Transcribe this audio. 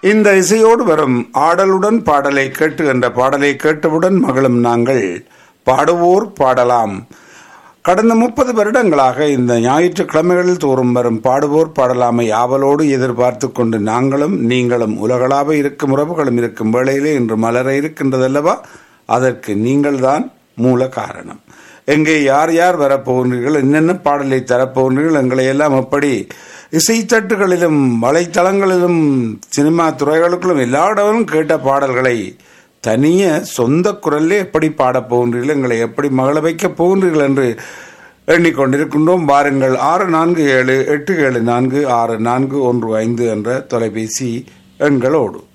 இந்த இசையோடு வரும் ஆடலுடன் பாடலை கேட்டு என்ற பாடலை கேட்டவுடன் மகளும் நாங்கள் பாடுவோர் பாடலாம் கடந்த முப்பது வருடங்களாக இந்த ஞாயிற்றுக்கிழமைகளில் தோறும் வரும் பாடுவோர் பாடலாமை ஆவலோடு எதிர்பார்த்து கொண்டு நாங்களும் நீங்களும் உலகளாக இருக்கும் உறவுகளும் இருக்கும் வேளையிலே இன்று மலர இருக்கின்றதல்லவா அதற்கு நீங்கள்தான் மூல காரணம் எங்கே யார் யார் வரப்போகிறீர்கள் என்னென்ன பாடலை தரப்போகிறீர்கள் எங்களை எல்லாம் எப்படி இசைத்தட்டுகளிலும் வலைத்தளங்களிலும் சினிமா துறைகளுக்குள்ளும் எல்லா இடமும் கேட்ட பாடல்களை தனிய சொந்த குரல்லே எப்படி பாடப் போகின்றீர்கள் எங்களை எப்படி மகள வைக்கப் போகின்றீர்கள் என்று எண்ணிக்கொண்டிருக்கின்றோம் வாருங்கள் ஆறு நான்கு ஏழு எட்டு ஏழு நான்கு ஆறு நான்கு ஒன்று ஐந்து என்ற தொலைபேசி எண்களோடு